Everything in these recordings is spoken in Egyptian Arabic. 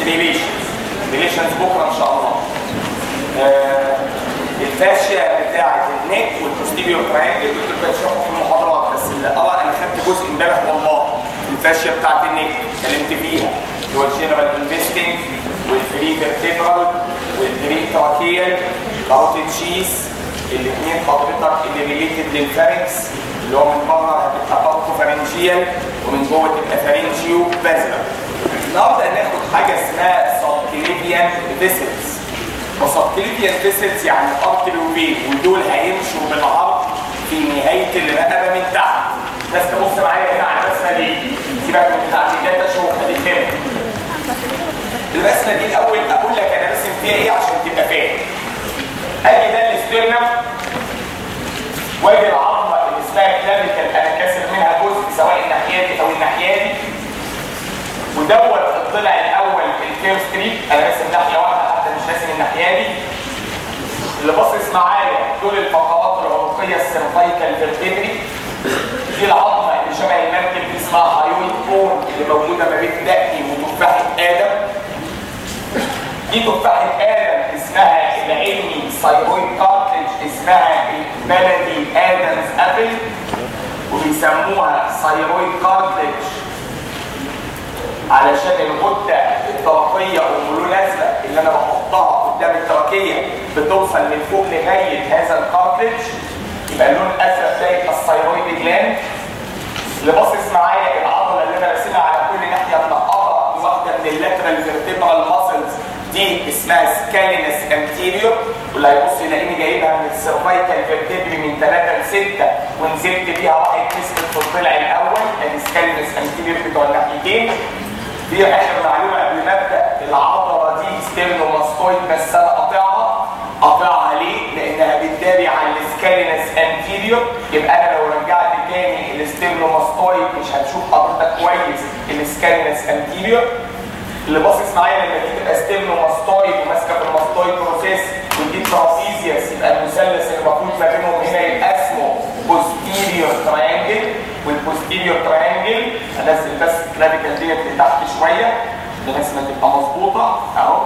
ريليشنز ريليشنز بكره ان شاء الله آه الفاشيه بتاعه النك والبوستيريور تراينجل دول كنت بشرحهم في المحاضرات بس اللي اه انا خدت جزء امبارح والله الفاشيه بتاعه النك اتكلمت فيها اللي هو الجنرال انفستنج والفري فيرتيبرال والفري تراكيال كاروتيد شيس الاثنين حضرتك اللي ريليتد للفارنكس اللي هو من بره هتبقى بارتو فارنجيال ومن جوه تبقى فارنجيو بازلر النهارده هناخد حاجه اسمها سبكليفيان فيسلز وسبكليفيان فيسلز يعني ارتري وفين ودول هيمشوا بالعرض في نهايه الرقبه من تحت بس تبص معايا هنا على الرسمه دي سيبك من بتاعت الداتا شو خليك هنا الرسمه دي الاول اقول لك انا راسم فيها ايه عشان تبقى فاهم ادي ده الاسترنم وادي العظمه اللي اسمها كلافيكال انا كاسر منها جزء سواء الناحيه دي او الناحيه دي ودوت الضلع الاول الكير ستريت انا راسم ناحيه واحده حتى مش راسم الناحيه دي اللي باصص معايا دول الفقرات العنقيه السيرفايكال فيرتيبري دي العظمه اللي شبه المركب دي اسمها هايويد بون اللي موجوده ما بين دقني وتفاحه ادم دي تفاحه ادم اسمها العلمي سايرويد كارتج اسمها البلدي ادمز ابل وبيسموها سايرويد كارتج علشان الغده الطرفيه ام لون ازرق اللي انا بحطها قدام التركيه بتوصل من فوق لغايه هذا الكارتج يبقى اللون الازرق ده يبقى الثايرويد جلاند اللي باصص معايا العضله اللي انا راسمها على كل ناحيه منقطه واحده من اللاترال فيرتيبرال ماسلز دي اسمها سكالينس انتيريور واللي هيبص يلاقيني جايبها من السيرفايكال فيرتيبري من 3 ل 6 ونزلت بيها واحد نسبه في الضلع الاول ادي سكالينس انتيريور بتوع الناحيتين دي اخر معلومه قبل ما ابدا العضله دي ستيرنوماستويد بس انا قاطعها قاطعها ليه؟ لانها بتداري على السكالينس انتيريور يبقى انا لو رجعت تاني الستيرنوماستويد مش هتشوف حضرتك كويس السكالينس انتيريور اللي باصص معايا لما دي تبقى ستيرنوماستويد وماسكه في الماستويد بروسيس ودي ترابيزيوس يبقى المثلث اللي المفروض ما بينهم هنا يبقى اسمه بوستيريور تراينجل والبوستيريور تراينجل انزل بس الكلافيكال ديت لتحت شويه الرسمه تبقى مظبوطه اهو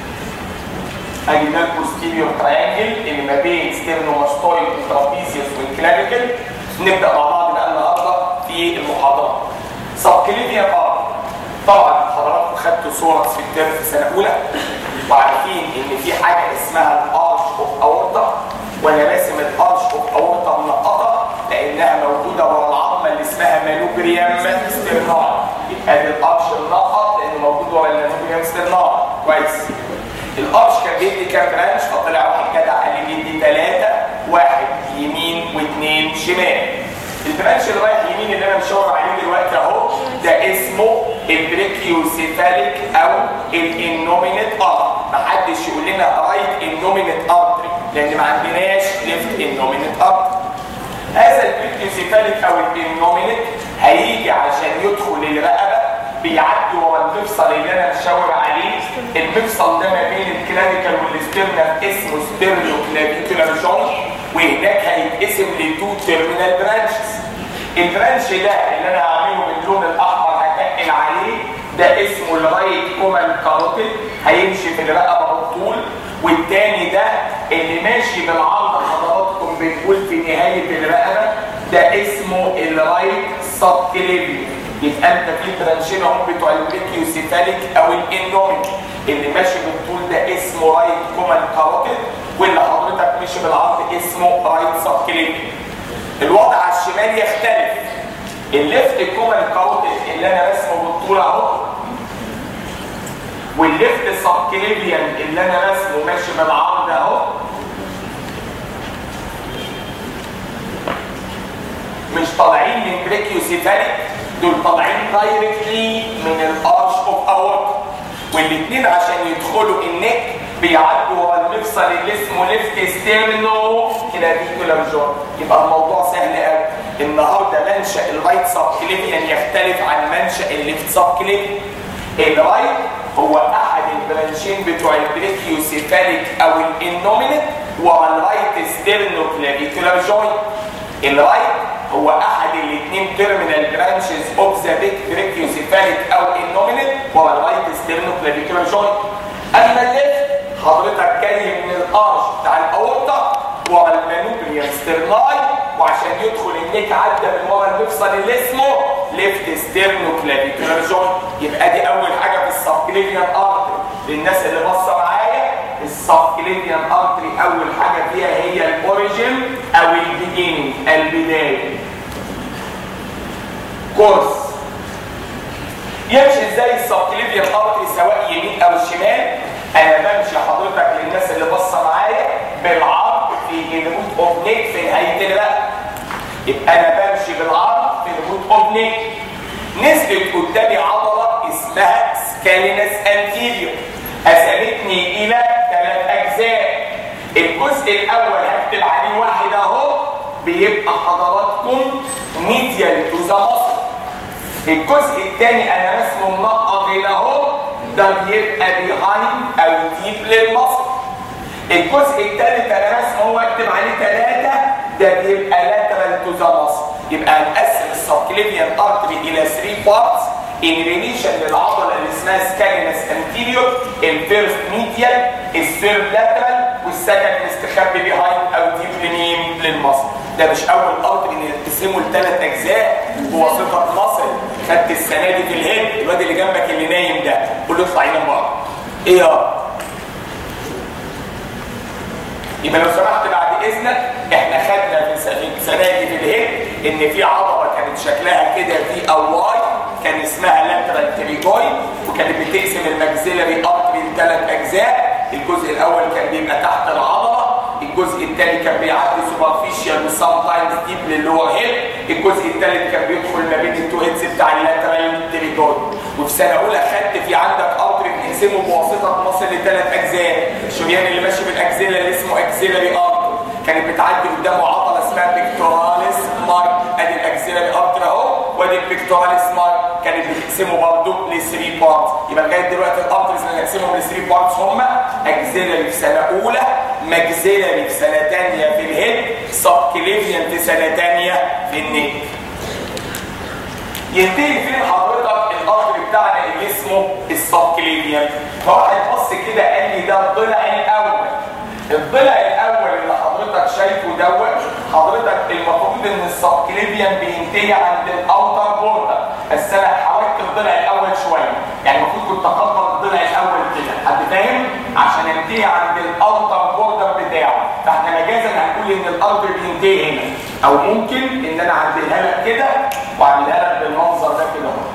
ادي ده البوستيريور تراينجل اللي ما بين ستيرنوماستويد وترابيزيوس والكلافيكال نبدا مع بعض بقى النهارده في المحاضره سبكليفيا بار طبعا حضراتكم خدتوا صوره في الترم في سنه اولى وعارفين ان في حاجه اسمها الارش اوف اورتا وانا راسم الارش اوف اورتا منقطه لانها موجوده ورا العظمه اللي اسمها مانوبريام سترنار يبقى الارش منقط لانه موجود ورا المانوبريام سترنار كويس الارش كان بيدي كام برانش فطلع واحد جدع قال لي بيدي ثلاثه واحد يمين واثنين شمال البرانش اللي رايح يمين اللي انا مشاور عليه دلوقتي اهو ده اسمه البريكيوسيفاليك او الانومينيت ارتري محدش يقول لنا رايت انومينيت ارتري لان ما عندناش ليفت انومينيت ارتري هذا البريكيوسيفاليك او الانومينيت هيجي عشان يدخل الرقبه بيعدي ورا المفصل اللي انا مشاور عليه المفصل ده ما بين الكلافيكال والاسترنم اسمه ستيرنو كلافيكولار جوينت وهناك هيتقسم لتو تيرمينال برانشز البرانش ده اللي انا هعمله باللون الاحمر هتقل عليه ده اسمه الرايت كومان كاروتيد هيمشي في الرقبه بالطول والتاني ده اللي ماشي بالعرض حضراتكم بنقول في نهايه الرقبه ده اسمه الرايت سبكليفي يبقى انت في برانشين اهم بتوع البريكيوسيفاليك او الانوميك اللي ماشي بالطول ده اسمه رايت كومان كاروتيد واللي حضرتك ماشي بالعرض اسمه رايت سبكليفي الوضع على الشمال يختلف الليفت كومان كاروتيد اللي انا رسمه بالطول اهو والليفت سبكليفيان اللي انا رسمه ماشي بالعرض اهو مش طالعين من بريكيوسيفاليك دول طالعين دايركتلي من الارش اوف اورتا والاثنين عشان يدخلوا النك بيعدوا ورا المفصل اللي اسمه ليفت ستيرنو كلافيكولار جوينت يبقى الموضوع سهل قوي النهارده منشا الرايت سبكليفيان يختلف عن منشا الليفت سبكليفيان الرايت هو احد البرانشين بتوع البريكيوسيفاليك او الانومينيت ورا الرايت ستيرنو كلافيكولار جوينت الرايت هو احد الاثنين تيرمينال برانشز اوف ذا بريكيوسيفاليك او النومينيت ورا الرايت ستيرنوكلافيكولار جوينت اما الليفت حضرتك جاي من الارش بتاع الاورطه ورا المانوبريم ستيرناي وعشان يدخل النيك عدى من ورا المفصل اللي اسمه ليفت ستيرنوكلافيكولار جوينت يبقى دي اول حاجه في السبكليفيان ارتري للناس اللي باصه معايا السبكليفيان ارتري اول حاجه فيها هي الاوريجين او البيجيننج البدايه كورس يمشي ازاي السبكليفيان ارتري سواء يمين او شمال انا بمشي حضرتك للناس اللي باصه معايا بالعرض في الروت اوف نيك في نهايه الرقبه يبقى انا بمشي بالعرض في الروت اوف نيك نزلت قدامي عضله اسمها سكالينس انتيريور قسمتني الى ثلاث اجزاء الجزء الاول هكتب عليه واحد اهو بيبقى حضراتكم ميديال تو ذا مصر الجزء الثاني انا رسمه منقط هنا اهو ده بيبقى بيهايند او ديب للمصر الجزء الثالث انا رسمه هو اكتب عليه ثلاثه ده بيبقى لاترال تو ذا مصر يبقى هنقسم السبكليفيان ارتري الى 3 بارتس ان ريليشن للعضله اللي اسمها سكالينس انتيريور الفيرست ميديال الثيرد لاترال والسكند مستخبي بيهايند او ديب لمين للمصر ده مش اول ارتري نقسمه لثلاث اجزاء بواسطه مصر خدت السنه دي في الهيد الواد اللي جنبك اللي نايم ده قول له اطلع ينام بره ايه يا يبقى لو سمحت بعد اذنك احنا خدنا في السنه دي في الهيد ان في عضله كانت شكلها كده في او واي كان اسمها لاترال تريجويد وكانت بتقسم الماكسيلري ارتري لثلاث اجزاء الجزء الاول كان بيبقى تحت العضله الجزء الثاني كان بيعدي سوبرفيشال وسام تايمز ديب للور هيد الجزء الثالث كان بيدخل ما بين التو هيدز بتاع اللاترال تريجويد وفي سنه اولى خدت في عندك ارتري بنقسمه بواسطه مصل لثلاث اجزاء الشريان اللي ماشي بالاكزيلا اللي اسمه اكزيلري ارتري كانت بتعدي قدامه عضله اسمها بيكتوراليس مارك ادي الاكزيلري ارتري اهو وادي البيكتوراليس مارك كانت بتقسمه برضه ل 3 بارتس يبقى لغايه دلوقتي الارتريز اللي هنقسمهم ل 3 بارتس هم اكزيلري في سنه اولى ماكسيلري في سنه ثانيه في الهيد سبكليفيان في سنه ثانيه في النيك ينتهي فين حضرتك الارتري بتاعنا اللي اسمه السبكليفيان فواحد بص كده قال لي ده الضلع الاول الضلع الاول اللي حضرتك شايفه دوت حضرتك المفروض ان السبكليفيان بينتهي عند الاوتر بوردر بس انا حاولت الضلع الاول شويه يعني المفروض كنت اكبر الضلع الاول كده حد فاهم عشان انتهي عند الاوتر بوردر بتاعه فاحنا مجازا هنقول ان الارض بينتهي هنا او ممكن ان انا اعدلها لك كده واعملها لك بالمنظر ده كده اهو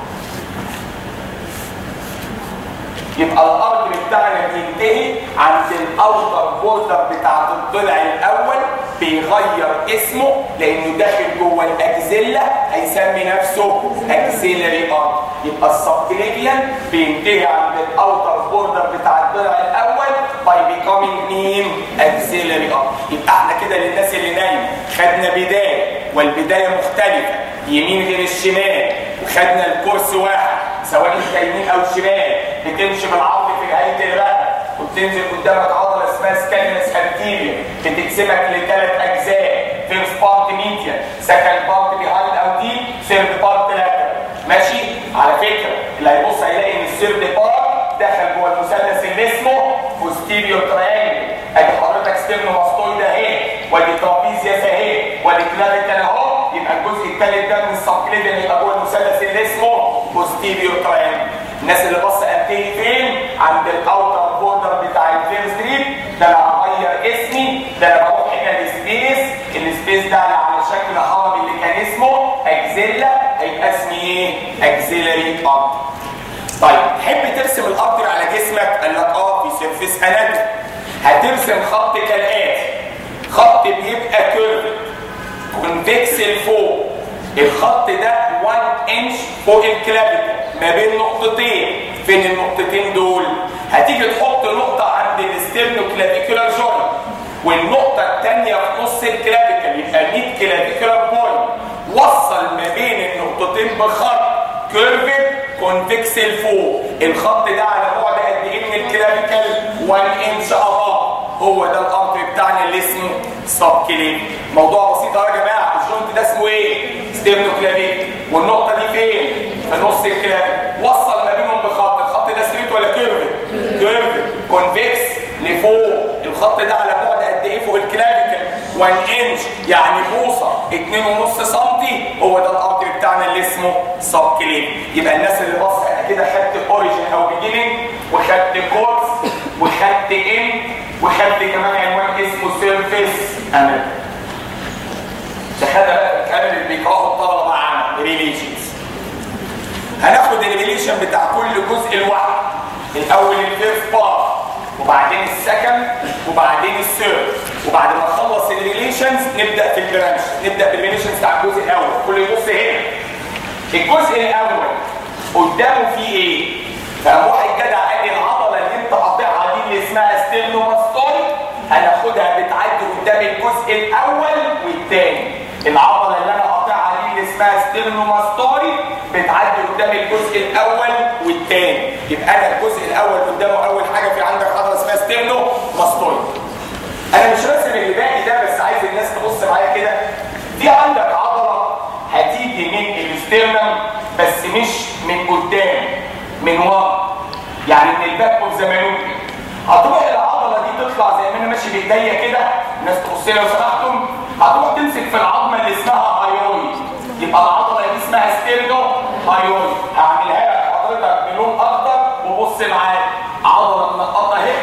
يبقى الارض بتاعنا بينتهي عند الاوتر بوردر بتاعت الضلع الاول بيغير اسمه لانه داخل جوه الاكزيلا هيسمي نفسه اكسيلري ارت يبقى السبكليفيان بينتهي عند الاوتر بوردر بتاع الضلع الاول باي بيكامينج مين اكسيلري ارت يبقى احنا كده للناس اللي نايمه خدنا بدايه والبدايه مختلفه يمين غير الشمال وخدنا الكورس واحد سواء انت يمين او شمال بتمشي بالعرض في نهايه الرقبه وبتنزل قدامك عضله اسمها سكالينس انتيريور بتقسمك لثلاث اجزاء فيرست بارت ميديا سكند بارت بيهايند او دي ثيرد بارت لاتر ماشي على فكره اللي هيبص هيلاقي ان الثيرد بارت دخل جوه المثلث اللي اسمه بوستيريور تراينجل ادي حضرتك ستيرنوماستويد اهي وادي ترابيزياس اهي وادي كلافيكال اهو يبقى الجزء الثالث ده من السبكليفيان يبقى جوه المثلث اللي اسمه بوستيريور تراينجل الناس اللي بص انتهي فين عند الاوتر بوردر بتاع الفير ستريت ده انا هغير اسمي ده انا بروح هنا لسبيس السبيس ده على شكل هرمي اللي كان اسمه اكزيلا هيبقى اسمي ايه اكزيلري ارتر طيب تحب ترسم الارتر على جسمك قال لك اه في سيرفيس اناتومي هترسم خط كالاتي خط بيبقى كيرف كونفكس لفوق الخط ده 1 انش فوق الكلابيكال ما بين نقطتين فين النقطتين دول هتيجي تحط نقطة عند الستيرنوكلافيكولار جوينت والنقطة الثانية في نص الكلافيكال يبقى 100 كلافيكولار بوينت وصل ما بين النقطتين بخط كيرفد كونفكس لفوق الخط ده على بعد قد ايه من الكلافيكال 1 انش اباف هو ده الارض بتاعنا اللي اسمه سبكليف موضوع بسيط اهو يا جماعه الجوينت ده اسمه ايه ستيرنوكلافيك والنقطه دي فين في نص الكلاب وصل ما بينهم بخط الخط ده ستريت ولا كونفكس لفوق الخط ده على بعد قد ايه فوق الكلافيكل 1 انش يعني بوصه 2.5 سم هو ده الارتري بتاعنا اللي اسمه سب كليف يبقى الناس اللي باصه انا كده خدت اوريجين او بيجيننج وخدت كورس وخدت ان وخدت كمان عنوان اسمه سيرفيس امل شهاده بقى الكلام اللي بيقراه الطلبه معانا ريليشنز هناخد الريليشن بتاع كل جزء لوحده الاول الفيرست بارت وبعدين السكند وبعدين الثيرد وبعد ما نخلص الريليشنز نبدا في البرانش نبدا بالريليشنز بتاع الجزء الاول كل يبص هنا الجزء الاول قدامه فيه ايه فقام واحد جدع قال لي العضله اللي انت قاطعها دي اللي اسمها ستيرنوماستوي هناخدها بتعدي قدام الجزء الاول والثاني العضله اللي انا قاطعها دي اللي اسمها ستيرنوماستوي بتعدي قدام الجزء الاول والثاني يبقى انا الجزء الاول قدامه اول حاجه في عندك عضله اسمها ستيرنوماستوي انا مش راسم اللي باقي ده بس عايز الناس تبص معايا كده في عندك عضله هتيجي من الاسترنم بس مش من قدام من ورا يعني من الباك اوف ذا مانوبيا هتروح العضله دي تطلع زي ما انا ماشي بايديا كده الناس تبص لي لو سمحتم هتروح تمسك في العظمه اللي اسمها هايرويد يبقى العضله دي اسمها ستيرنو هايرويد هعملها لك حضرتك بلون اخضر وبص معايا عضله منقطه اهي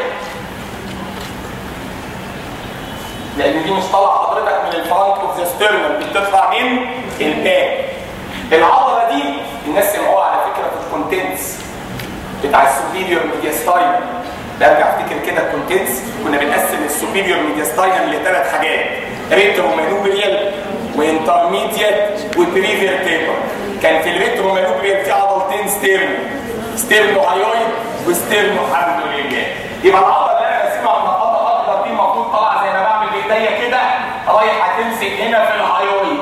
لان دي مش طالعه حضرتك من الفرونت اوف ذا ستيرنم دي بتطلع من الباك العضله دي الناس سمعوها على فكره في الكونتنتس بتاع السوبيريور ميدياستاينم برجع افتكر كده الكونتنتس كنا بنقسم السوبيريور ميدياستاينم لثلاث حاجات ريترو مانوبريال وانترميديت وبريفيرتيبر كان في الريترو مانوبريال في عضلتين ستيرنو ستيرنو هايويد وستيرنو الحمد لله يبقى العضله اللي انا راسمها منقطه اخضر دي المفروض طالعه زي ما بعمل بايديا كده رايحه تمسك هنا في الهايويد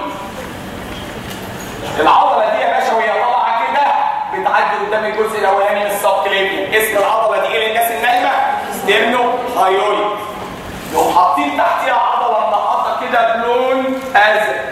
العضله دي يا باشا وهي طالعه كده بتعدي قدام الجزء الاولاني من السب كليبيان اسم العضله دي ايه للناس النايمه ستيرنو هايويد يقوم حاطين تحتيها عضله منقطه كده بلون ازرق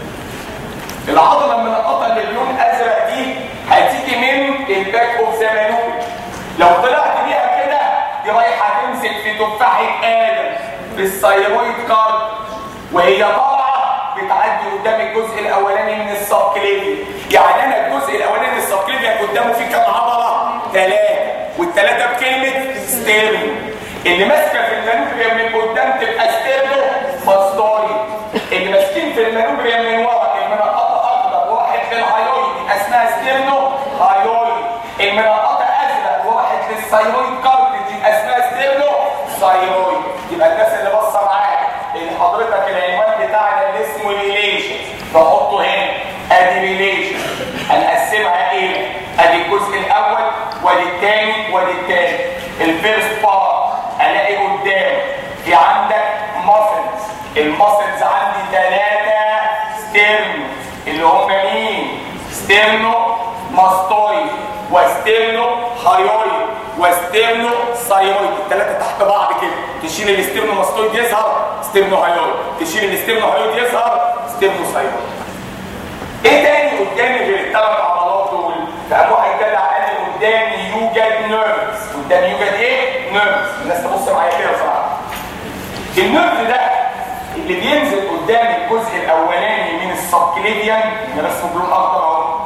العضله المنقطه اللي بلون ازرق دي هتيجي من الباك اوف ذا مانوبل لو طلعت بيها كده دي رايحه تمسك في تفاحه ادم في الثيرويد كارد وهي طالعه بتعدي قدام الجزء الاولاني من السبكليفيا يعني انا الجزء الاولاني من السبكليفيا قدامه فيه كام عضله ثلاثه والثلاثه بكلمه ستيرنو اللي ماسكه في المانوبريا من قدام تبقى ستيرنو ماستوري اللي ماسكين في المانوبريا من ورا المنقطه اخضر وراحت للهايويد اسمها ستيرنو هايويد المنقطه ازرق وراحت للثيرويد كارتج اسمها ستيرنو ثيرويد يبقى الناس اللي باصه معاك اللي حضرتك العنوان بتاعنا اللي اسمه ريليشن بحطه هنا ادي ريليشن هنقسمها ايه؟ ادي الجزء الاول وادي الثاني وادي الثالث الفيرست بارت الاقي قدام في عندك ماسلز الماسلز عندي ثلاثه ستيرنو اللي هم مين؟ ستيرنو ماستوي وستيرنو هايويد وستيرنو سايويد الثلاثه تحت بعض كده تشيل الاستيرنو ماستويد يظهر ستيرنو هايويد تشيل الاستيرنو هايويد يظهر ستيرنو سايويد ايه تاني قدامي غير الثلاث عضلات دول فقام واحد جدع قال لي قدامي يوجد نيرفز قدامي يوجد ايه نيرفز الناس تبص معايا كده بصراحه النيرف ده اللي بينزل قدام الجزء الاولاني من السبكليفيان نرسمه بلون اخضر اهو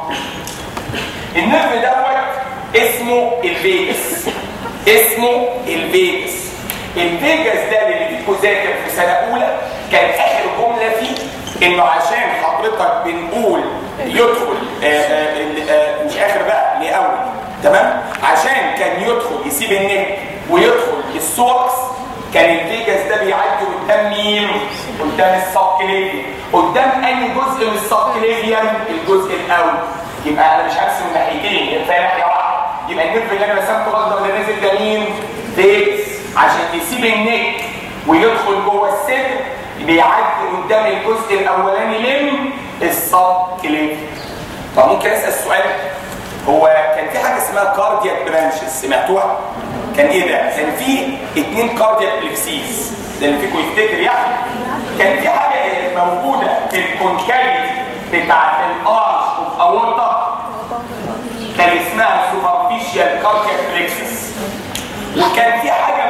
النيرف دوت اسمه الفيجاس اسمه الفيجاس الفيجاس ده اللي فيكم ذاكر في سنه اولى كان اخر جمله فيه انه عشان حضرتك بنقول يدخل آآ آآ آآ مش اخر بقى لاول تمام عشان كان يدخل يسيب النك ويدخل السوركس كان الفيجاس ده بيعدي قدام مين؟ قدام السبكليفيان قدام اي جزء من السبكليفيان الجزء الاول يبقى انا مش هرسم ناحيتين يبقى ناحيه واحده يبقى النيرف اللي انا رسمته غلط ولا نازل ده مين؟ فيجاس عشان يسيب النك ويدخل جوه الصدر بيعدي قدام الجزء الاولاني من السبكليفيان طب ممكن اسال السؤال هو كان في حاجه اسمها كاردياك برانشز سمعتوها؟ كان ايه ده؟ كان في اثنين كاردياك بلكسيس ده اللي فيكم يفتكر يعني كان في حاجه موجوده في الكونكافيتي بتاعت الارش اوف اورتا كان اسمها سوبرفيشال كاردياك بلكسس وكان في حاجه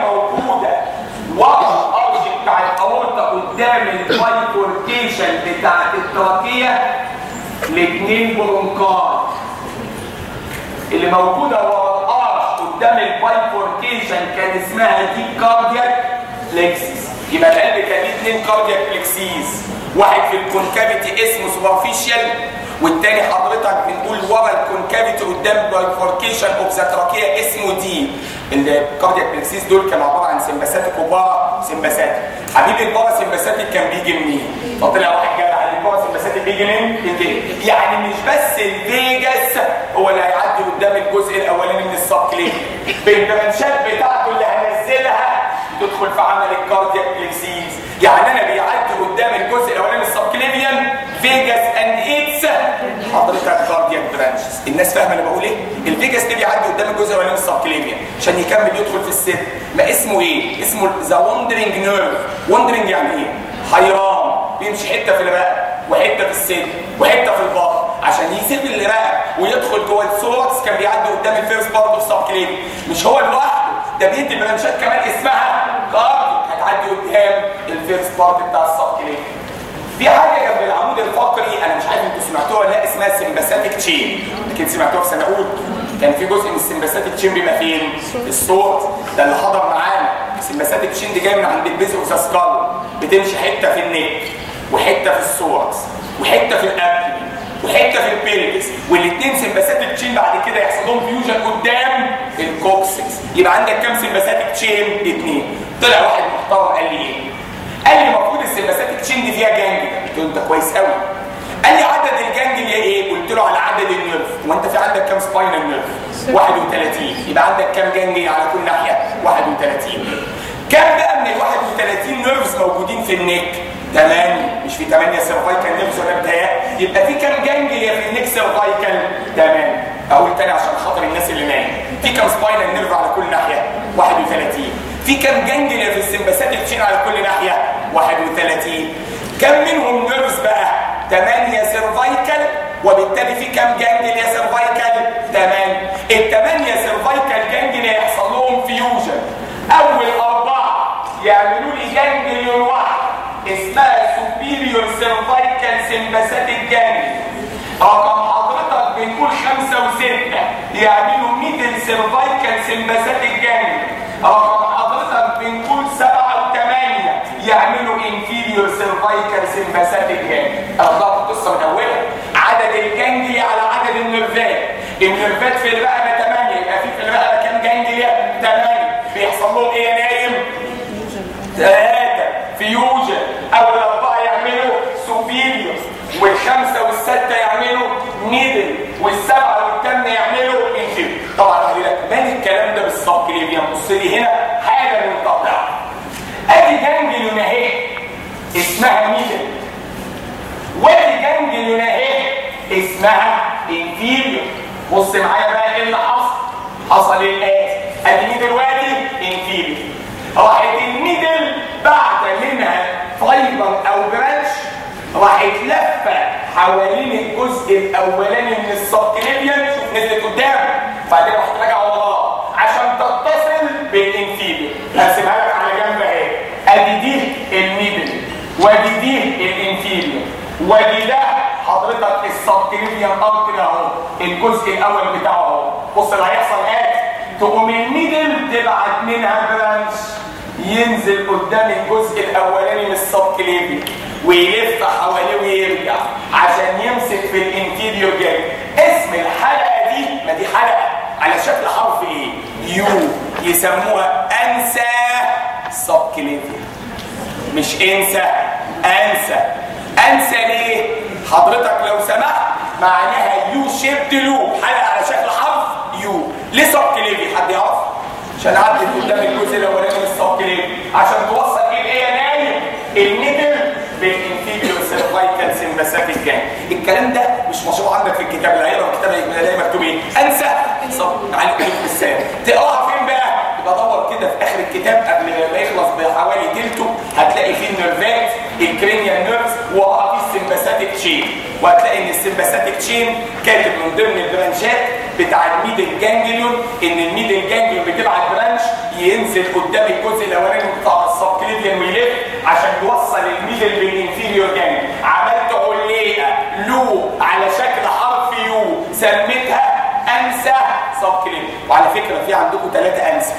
قدام البايفوركيشن بتاعت التراكيه لاثنين برونكاي اللي موجوده ورا الارش قدام البايفوركيشن كان اسمها دي كاردياك لكسيس يبقى القلب كان ليه اثنين كاردياك لكسيس واحد في الكونكافيتي اسمه سوبرفيشال والتاني حضرتك بنقول ورا الكونكافيتي قدام البايفوركيشن اوف ذا تراكيه اسمه دي الكاردياك بلكسيس دول كانوا عباره عن سمباساتيك وبارا سمباساتيك حبيبي البارا سمباساتيك كان بيجي منين؟ فطلع واحد جدع البارا سمباساتيك بيجي منين؟ بيجي يعني مش بس الفيجاس هو اللي هيعدي قدام الجزء الاولاني من السب كليك بالبرانشات بتاعته اللي هنزلها تدخل في عمل الكاردياك بلكسيس يعني انا بيعدي قدام الجزء الاولاني من السبكليفيان فيجاس اند ايتس حضرتك كاردياك برانشز الناس فاهمه انا بقول ايه الفيجاس ده بيعدي قدام الجزء الاولاني من السبكليفيان عشان يكمل يدخل في السن ما اسمه ايه اسمه ذا وندرنج نيرف وندرنج يعني ايه حيران بيمشي حته في الرقبه وحته في السن وحته في البطن عشان يسيب الرقبه ويدخل جوه الثوركس كان بيعدي قدام الفيرست بارت اوف سبكليفيان مش هو لوحده ده بيدي برانشات كمان اسمها كارديو هتعدي قدام الفيرست بارت بتاع السبكليفيان في حاجه جنب العمود الفقري انا مش عارف انتوا سمعتوها ولا لا اسمها سمباثيك تشين اكيد سمعتوها في سنه اولى كان في جزء من السمباثيك تشين بيبقى فين؟ في الصوت ده اللي حضر معانا السمباثيك تشين دي جايه من عند البيز اوف ذا سكال بتمشي حته في النك وحته في الصوركس وحته في الابدن وحته في البيلفس والاثنين سمباثيك تشين بعد كده يحصل لهم فيوجن قدام الكوكسكس يبقى عندك كام سمباثيك تشين؟ اثنين طلع واحد محترم قال لي ايه؟ قال لي المفروض السمباثيك تشين دي فيها جانجليا قلت له انت كويس قوي قال لي عدد الجانجليا ايه قلت له على عدد النيرف وانت في عندك كام سباينال نيرف 31 يبقى عندك كام جانجليا على كل ناحيه 31 كام بقى من ال 31 نيرفز موجودين في النك 8 مش في 8 سيرفايكال نيرفز ولا بتاع يبقى في كام جانجليا في النك سيرفايكال 8 اقول تاني عشان خاطر الناس اللي نايم في كام سباينال نيرف على كل ناحيه 31 في كام جانجليا في السمباثيك تشين على كل ناحيه 31 كم منهم نيرفز بقى 8 سيرفايكال وبالتالي في كام جانجليا سيرفايكال 8 الثمانيه سيرفايكال جانجليا يحصل لهم فيوجن اول اربعه يعملوا لي جانجليون واحد اسمها سوبيريور سيرفايكال سمباثيك جانجليا رقم حضرتك بنقول خمسه وسته يعملوا ميدل سيرفايكال سمباثيك جانجليا رقم حضرتك بنقول سبعه وثمانيه يعملوا انفيريور سيرفايكال سمباثيك جانجليا انا ضربت القصه من اولها عدد الجانجليا على عدد النرفات النرفات في الرقبه 8 يبقى في في الرقبه كام جانجليا 8 بيحصل لهم ايه يا نايم ثلاثه فيوجن اول اربعه يعملوا سوبيريور والخمسه والسته يعملوا ميدل والسبعه والثامنه يعملوا انفيريور طبعا هقول لك مال الكلام ده بالظبط ليه بيبص لي هنا حاجه منقطعه ادي جانجليون اهي اسمها ميدل وادي جانجليون اهي اسمها انفيريور بص معايا بقى ايه اللي حصل حصل الاتي ادي ميدل وادي انفيريور راحت الميدل بعد منها فايبر او برانش راحت لفه حوالين الجزء الاولاني من السبكليبيان شوف نزلت قدام بعدين راحت راجعه وراه عشان تتصل بالانفيريور هرسمها لك على جنب اهي ادي دي الميدل وادي دي الانفيريور وادي ده حضرتك السبكليبيان ارتري اهو الجزء الاول بتاعه اهو بص اللي هيحصل ايه تقوم الميدل تبعت منها برانش ينزل قدام الجزء الاولاني من السبكليبيان ويلف حواليه ويرجع عشان يمسك في الانتيريور جاي اسم الحلقه دي ما دي حلقه على شكل حرف ايه يو يسموها انسى سبكليفيا مش انسى انسى انسى ليه حضرتك لو سمحت معناها يو شيبت لوب حلقه على شكل حرف يو ليه سبكليفيا حد يعرف عشان عدت قدام الجزء الاولاني من السبكليفيا عشان توصل ايه ايه يا نايم الميدل بالانفيريور سيرفايكال سمباثيك جان الكلام ده مش مشروع عندك في الكتاب اللي هيقرا الكتاب هيلاقي مكتوب ايه انسى صب على كلمه لسان تقراها فين بقى يبقى دور كده في اخر الكتاب قبل ما يخلص بحوالي تلته هتلاقي فيه النيرفات الكرينيال نيرفز وقع فيه السمباثيك سمباثيك تشين وهتلاقي ان السمباثيك تشين كاتب من ضمن البرانشات بتاع الميدل جانجليون ان الميدل جانجليون بتبعت برانش ينزل قدام الجزء الاولاني بتاع السبكليفيان ويلف عشان يوصل الميدل بالانفيريور جانجليون عملت عليقه لو على شكل حرف يو سميتها انسى سبكليفيان وعلى فكره في عندكم ثلاثه انسى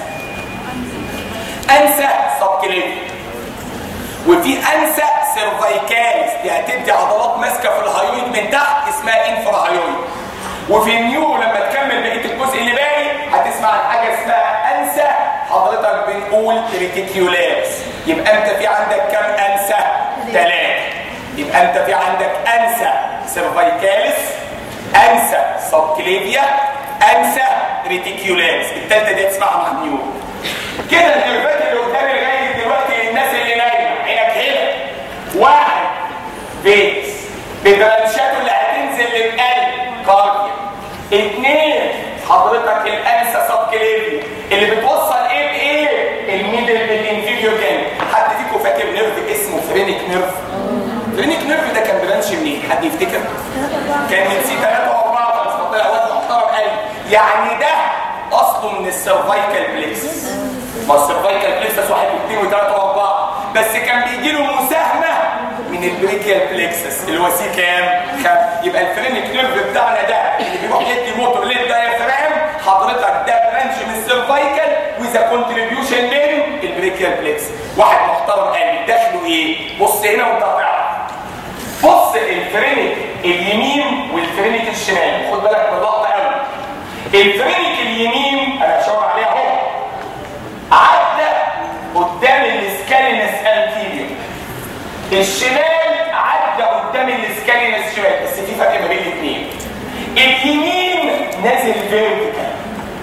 انسى سبكليفيان وفي انسى سيرفايكاليس دي هتدي عضلات ماسكه في الهايويد من تحت اسمها انفرا هايويد وفي النيو لما تكمل بقيه الجزء اللي باقي هتسمع عن حاجه اسمها انسى حضرتك بنقول ريتيكيولاريس يبقى انت في عندك كام انسى؟ ثلاثه يبقى انت في عندك انسى سيرفايكاليس انسى سبكليفيا انسى ريتيكيولاريس الثالثه دي هتسمعها مع النيو كده النيرفات اللي قدامي لغايه دلوقتي للناس اللي نايمه عينك هنا واحد فيس بدرانشاته اللي هتنزل للقلب كارديا اثنين حضرتك الانسا سبكليفيا اللي بتوصل ايه بايه الميدل بالانفيريور جانب حد فيكم فاكر نيرف اسمه فرينيك نيرف فرينيك نيرف ده كان برانش منين حد يفتكر كان من سي 3 و4 بس طلع واد محترم قوي يعني ده اصله من السيرفايكال بليكسس ما السيرفايكال بليكسس واحد واثنين وثلاثه واربعه بس كان بيجي له مساهمه من البريكيال بليكسس اللي هو سي كام؟ خمسه يبقى الفرينك نيرف بتاعنا ده اللي بيروح يدي موتور للدايفرام حضرتك ده برانش من السيرفايكال وذا كونتريبيوشن من البريكيال بليكسس واحد محترم قال دخله ايه؟ بص هنا وانت هتعرف بص الفرينك اليمين والفرينك الشمال خد بالك من اللقطه قوي الفرينك اليمين انا هشاور عليها اهو عدى قدام الاسكالينس انتيريور الشمال عدى قدام الاسكالينس شمال بس في فرق ما بين الاثنين اليمين نازل فيرتيكال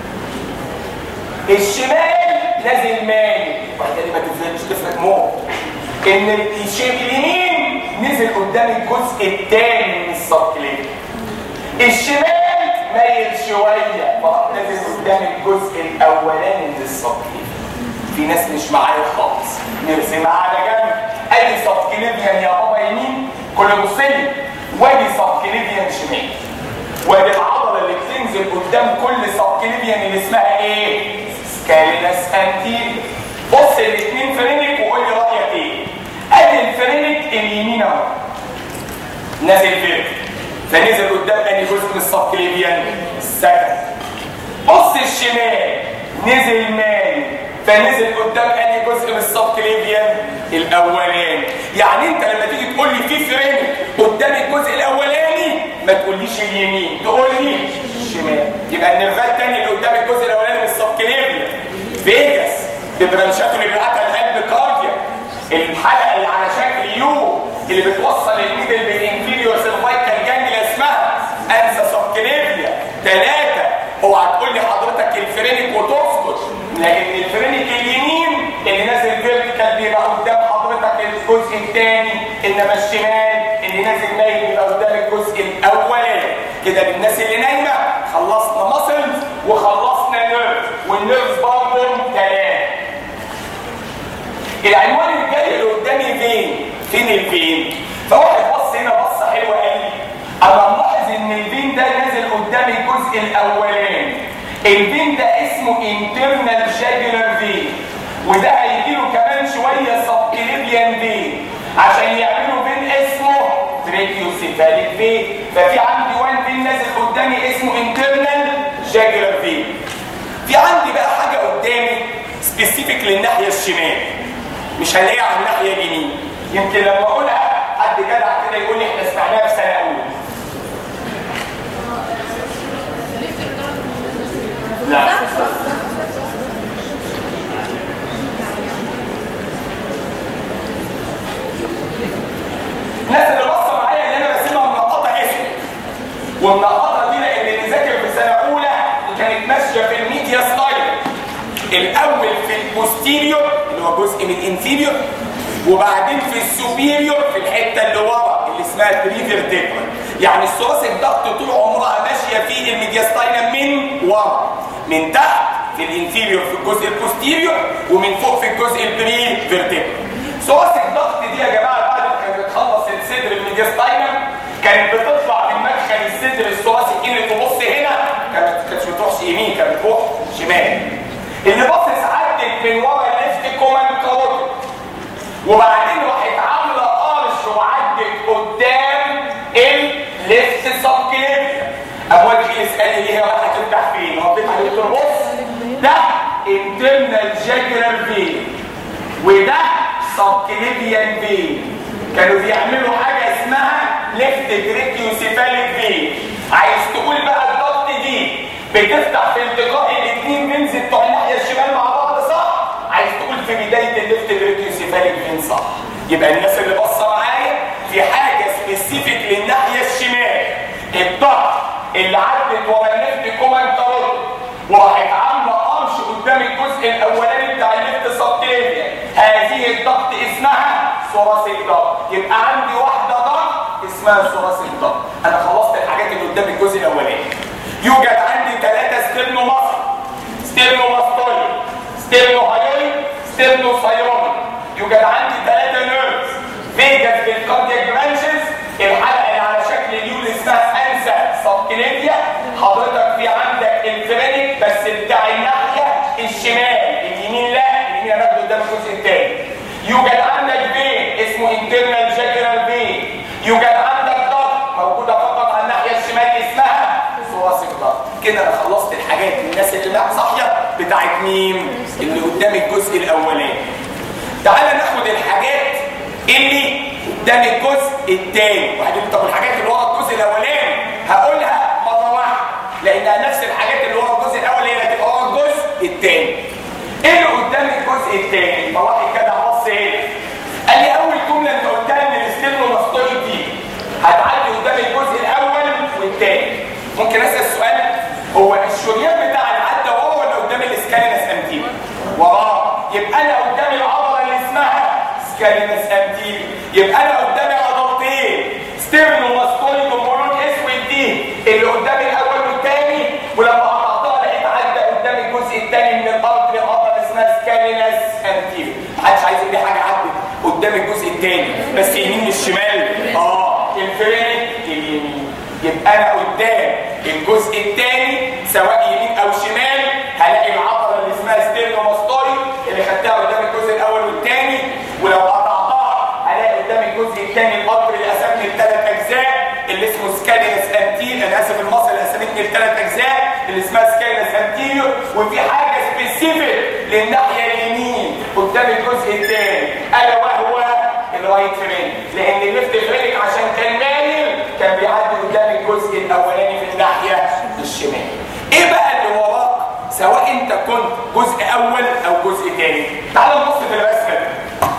الشمال نازل مايل وبعدين ما تفرقش تفرق موت ان الشيء اليمين نزل قدام الجزء الثاني من السبكليت الشمال مايل شويه فراح نازل قدام الجزء الاولاني من السبكليت في ناس مش معايا خالص نرسمها على جنب ادي سبكليفيان يا بابا يمين كل بصلي وادي سبكليفيان شمال وادي العضله اللي بتنزل قدام كل سبكليفيان اللي اسمها ايه؟ سكالينس انتيريور بص الاثنين فرينك وقول لي رايك ايه؟ ادي الفرينك اليمين اهو نازل فين؟ فنزل قدام انهي جزء من السبكليفيان؟ السكند بص الشمال نزل مايل فنزل قدام انهي جزء من السبكليفيان الاولاني يعني انت لما تيجي تقول لي في فرينك قدام الجزء الاولاني ما تقوليش اليمين تقول لي الشمال يبقى النيرفات الثاني اللي قدام الجزء الاولاني من السبكليفيان فيجاس ببرانشاته اللي بيبعتها القلب كارديا الحلقه اللي على شكل يو اللي بتوصل الميدل بالانفيريور سيرفايكال جانجليا اسمها انسا سبكليفيا ثلاثه اوعى تقول لي حضرتك الفرينك وتسكت لان الفرينك اليمين اللي نازل فيرتيكال بيبقى قدام حضرتك الجزء الثاني انما الشمال اللي نازل مايل بيبقى قدام الجزء الاولاني كده للناس اللي نايمه خلصنا ماسل وخلصنا نيرف والنيرف برضه ثلاثه العنوان الجاي اللي قدامي فين؟ فين الفين؟ فواحد بص هنا بصه حلوه قوي انا ملاحظ ان الفين ده نازل قدام الجزء الاولاني الفين ده اسمه انترنال جاجولار فين وده هيجي له كمان شويه سبكليفيان فين عشان يعملوا فين اسمه تريكيوسيفاليك فين ففي عندي وان فين نازل قدامي اسمه انترنال جاجولار فين في عندي بقى حاجه قدامي سبيسيفيك للناحيه الشمال مش هنلاقيها على الناحيه اليمين يمكن لما اقولها حد جدع كده يقول لي احنا سمعناها في سنه اولى لا الناس اللي باصه معايا اللي انا برسمها منقطه اسم والمنقطه دي لان اللي ذاكر في سنه اولى كانت ماشيه في الميديا ستايل الاول في البوستيريور اللي هو جزء من الانفيريور وبعدين في السوبيريور في الحته اللي ورا اللي اسمها بريفيرتيبرال يعني الثوراسيك ضغط طول عمرها ماشيه في الميدياستاينم من ورا من تحت في الانفيريور في الجزء البوستيريور ومن فوق في الجزء البريفيرتيبرال ثوراسيك ضغط دي يا جماعه بعد ما كانت بتخلص الصدر الميدياستاينم كانت بتطلع من مدخل الصدر الثلاثي اللي تبص هنا كانت كانتش بتروح يمين كانت بتروح شمال اللي باصص عدت من ورا الليفت كومان كاروتيد وبعدين راحت عامله قرش وعدت قدام الليفت سب كليفيا ابواب جه يسالني ليه راح تفتح فين رديت عليه قلت له بص ده انترنال جاجرال فين وده سب كليفيان فين كانوا بيعملوا حاجه اسمها ليفت جريكيوسيفاليك فين عايز تقول بقى الضغط دي بتفتح في التقاء الاثنين فينز بتوع الناحيه الشمال مع بعض صح عايز تقول في بدايه الليفت جريكيوسيفاليك فين صح يبقى الناس اللي باصه معايا في حاجه سبيسيفيك للناحيه الشمال الضغط اللي عدت ورا الليفت كومان كارول وراحت عامله قرش قدام الجزء الاولاني بتاع الليفت سبتيريا هذه الضغط اسمها ثراسي الضغط يبقى عندي واحده ضغط اسمها ثراسي الضغط انا خلصت الحاجات اللي قدام الجزء الاولاني يوجد عندي ثلاثه ستيرنو مصر ستيرنو ماستوي ستيرنو هايوي ستيرنو سايرون يوجد عندي ثلاثه نيرفز فيجاس بالكاردياك برانشز الحلقه اللي على شكل اليول اسمها انسا سبكليفيا حضرتك في عندك الفرينك بس بتاع الناحيه الشمال اليمين لا اليمين انا قدام الجزء الثاني يوجد عندك فين اسمه انترنال جاجرال فين يوجد عندك ضغط موجوده فقط على الناحيه الشمال اسمها ثراسي ضغط كده انا خلصت الحاجات الناس اللي لا صاحيه بتاعت مين اللي قدام الجزء الاولاني تعال ناخد الحاجات اللي قدام الجزء الثاني واحد يقول طب الحاجات اللي ورا الجزء الاولاني هقولها مره واحده لانها نفس الحاجات اللي ورا الجزء الاول هي اللي هتبقى ورا الجزء الثاني ايه اللي قدام الجزء الثاني فواحد كده بص هنا قال لي اول جمله انت قلتها ان الاستيرنوماستويد دي هتعدي قدام الجزء الاول والثاني ممكن اسال سؤال هو الشريان بتاع العده ورا ولا قدام الاسكالينس انتيري وراه يبقى انا قدام العضله اللي اسمها سكالينس انتيري يبقى انا قدامي عضلتين ستيرنوماستويد ومولود اسود دي اللي قدام الاول والثاني ولما قطعتها لقيت عدى قدام الجزء الثاني من الارض عضله اسمها سكالينس انتيري محدش عايز يقول لي حاجه عدت قدام الجزء الثاني بس يمين الشمال اه الفرينك اليمين يبقى انا قدام الجزء الثاني سواء يمين او شمال هلاقي العضله اللي اسمها ستيرنوماستويد اللي خدتها قدام الجزء الاول والثاني ولو قطعتها هلاقي قدام الجزء الثاني القطر اللي قسمني لثلاث اجزاء اللي اسمه سكالينس انتير انا اسف المصل اللي قسمتني لثلاث اجزاء اللي اسمها سكالينس انتيريور وفي حاجه سبيسيفيك للناحيه اليمين قدام الجزء الثاني الا وهو الرايت فرينك لان الليفت فرينك عشان كان مايل كان بيعدي قدام الجزء الاولاني في الناحيه الشمال ايه بقى اللي وراك سواء انت كنت جزء اول او جزء ثاني تعال نبص في الرسمه دي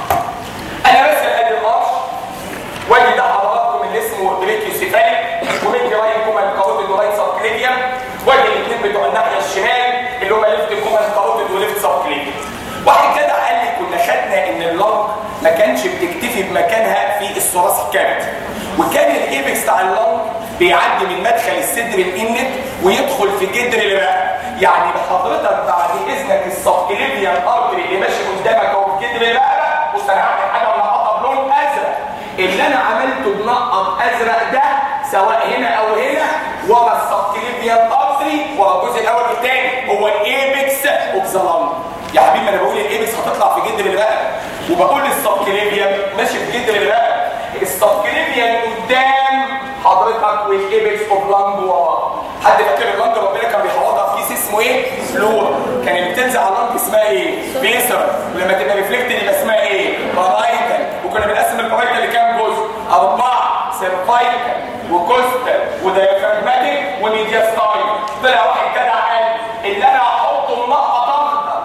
انا راسم ادي القرش وادي ده حضراتكم اللي اسمه بريكيوسيفاليك ومن رايت كومان كاروتيد ورايت سبكليفيان وادي الاثنين بتوع الناحيه الشمال اللي هم ليفت كومان كاروتيد وليفت سبكليفيان واحد كده قال لي كنا خدنا ان اللنج ما كانش بتكتفي بمكانها في الثراسي كافيتي وكان الايبكس بتاع اللنج بيعدي من مدخل الصدر الانت ويدخل في جدر الرئه يعني بحضرتك بعد اذنك السبكليفيان ارتري اللي ماشي قدامك اهو في جدر الرقبه بص انا هعمل حاجه منقطه بلون ازرق اللي انا عملته بنقط ازرق ده سواء هنا او هنا ورا السبكليفيان ارتري ورا الجزء الاول والثاني هو الايبكس اوف ذا لنج يا حبيبي انا بقول الايبكس هتطلع في جدر الرقبه وبقول السبكليفيان ماشي في جدر الرقبه السبكليفيان قدام حضرتك والايبكس اوف لانج ورا حد فاكر اللانج ربنا كان بيحوطها في كيس اسمه ايه؟ فلور كان اللي بتنزل على اللانج اسمها ايه؟ بيسر ولما تبقى ريفلكتد يبقى اسمها ايه؟ بارايتال وكنا بنقسم البارايتال لكام جزء؟ اربعه سيرفايكال وكوستال ودايفراجماتيك وميدياستايل طلع واحد جدع قال اللي انا هحطه منقط اخضر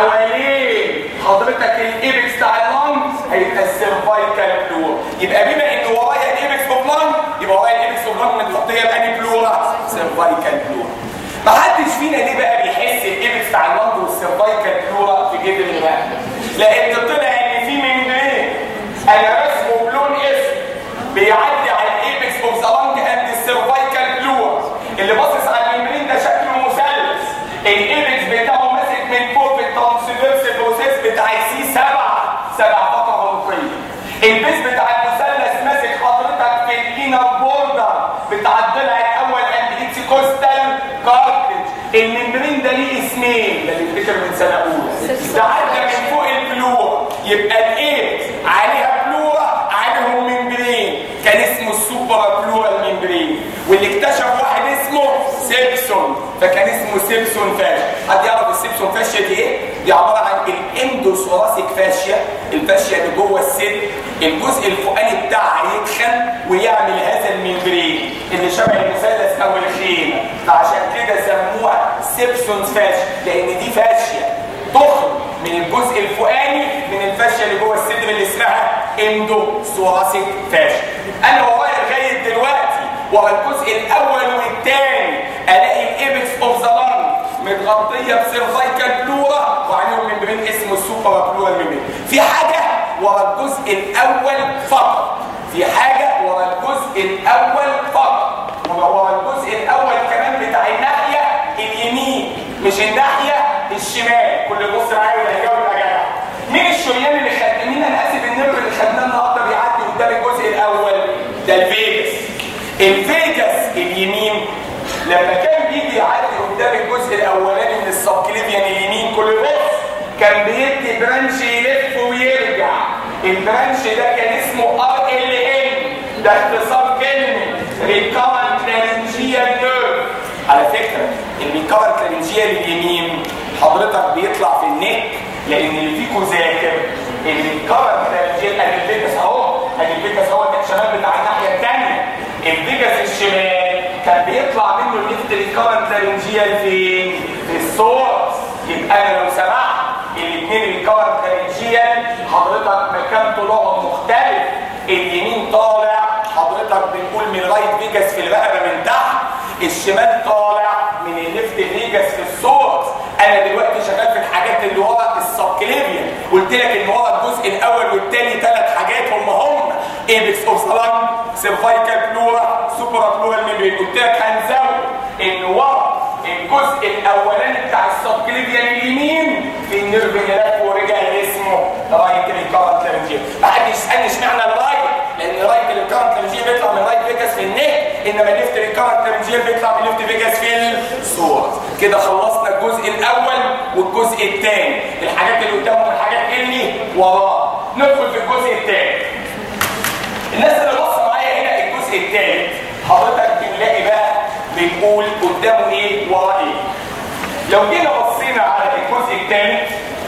حوالين حضرتك الايبكس بتاع اللانج هيبقى السيرفايكال فلور يبقى بما ان ورايا الايبكس اوف لانج يبقى ورايا الايبكس اوف لانج متغطيه باني فلورا سيرفايكال فلور ما حدش فينا ليه بقى بيحس الايبكس بتاع اللانج والسيرفايكال فلورا في جدر الرقبه لان طلع ان في ممبرين انا رسمه بلون اسود بيعدي على الايبكس اوف ذا لانج اند السيرفايكال فلور اللي باصص على الممبرين ده شكله مثلث الايبكس بتاعه ماسك من فوق في الترانسفيرس بروسيس بتاع السي 7 سبع فقره عنقيه البيس بتاع المثلث ماسك حضرتك في الانر بورد اثنين ده اللي يفتكر من سنه اولى ده عدى من فوق البلوره يبقى الايه عليها بلوره عليهم ممبرين كان اسمه السوبر بلورال ممبرين واللي اكتشف واحد اسمه سيبسون فكان اسمه سيبسون فاشيا حد يعرف السيبسون فاشيا دي ايه؟ دي عباره عن الاندوثوراسيك فاشيا الفاشيا اللي جوه السن الجزء الفوقاني بتاعها يتخن ويعمل هذا الممبرين اللي شبه المثلث او الخيمه فعشان كده سموها سيبسون فاشيا لان دي فاشيا تخرج من الجزء الفوقاني من الفاشيا اللي جوه الصدر اللي اسمها اندوثوراسيك فاشيا انا ورايا لغايه دلوقتي ورا الجزء الاول والثاني الاقي الايبكس اوف ذا لانج متغطيه بسيرفايكال بلورا وعليهم ممبرين اسمه السوبر بلورال ممبرين في حاجه ورا الجزء الاول فقط في حاجه ورا الجزء الاول فقط ورا الجزء الاول كمان بتاع الناحيه اليمين مش الناحيه الشمال كل بص معايا ولا هيجاوب يا جدع مين الشريان اللي خد مين انا اسف النمر اللي خدناه النهارده بيعدي قدام الجزء الاول ده الفيجاس الفيجاس اليمين لما كان بيجي يعدي قدام الجزء الاولاني من السبكليفيان اليمين كل بص كان بيدي برانش يلف ويرجع البرانش ده كان اسمه ار ال ان ده اختصار كلمه ريكارنت لارنجيال نيرف على فكره الريكارنت لارنجيال اليمين حضرتك بيطلع في النك لان اللي فيكم ذاكر الريكارنت لارنجيال ادي الفيجاس اهو ادي الفيجاس هو الشمال بتاع الناحيه الثانيه الفيجاس الشمال كان بيطلع منه الليفت ريكارنت لارنجيال فين؟ في الصوت يبقى انا لو سمحت الاثنين ريكارنت لارنجيال حضرتك مكان طلوعهم مختلف اليمين طالع حضرتك بنقول من رايت فيجاس في الرقبه من تحت الشمال طالع من الليفت فيجاس في الصوت انا دلوقتي شغال في الحاجات اللي ورا السبكليفيا قلت لك ان ورا الجزء الاول والثاني ثلاث حاجات هم هم ايبكس اوف سلام سيرفايكال بلورا سوبرا بلورال ميمبرين قلت لك هنزود ان ورا الجزء الاولاني بتاع السبكليفيان اليمين في النيرف اللي لف ورجع اسمه رايت ريكارنت لارنجيال ما حدش يسالني اشمعنى الرايت لان رايت ريكارنت لارنجيال بيطلع من رايت فيجاس في النك انما الليفت ريكارنت لارنجيال بيطلع من ليفت فيجاس في الصوره كده خلصنا الجزء الاول والجزء الثاني الحاجات اللي قدامهم الحاجات اللي وراه ندخل في الجزء الثاني الناس اللي بص معايا هنا الجزء الثالث حضرتك بنلاقي بقى بنقول قدامه ايه وراه ايه لو جينا بصينا على الجزء الثالث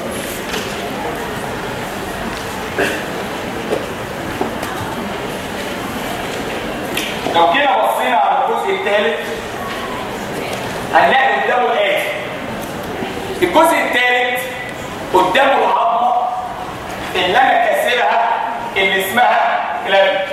لو جينا بصينا على الجزء الثالث هنلاقي قدامه الاتي الجزء الثالث قدامه العظمه اللي انا كاسرها اللي اسمها كلافيك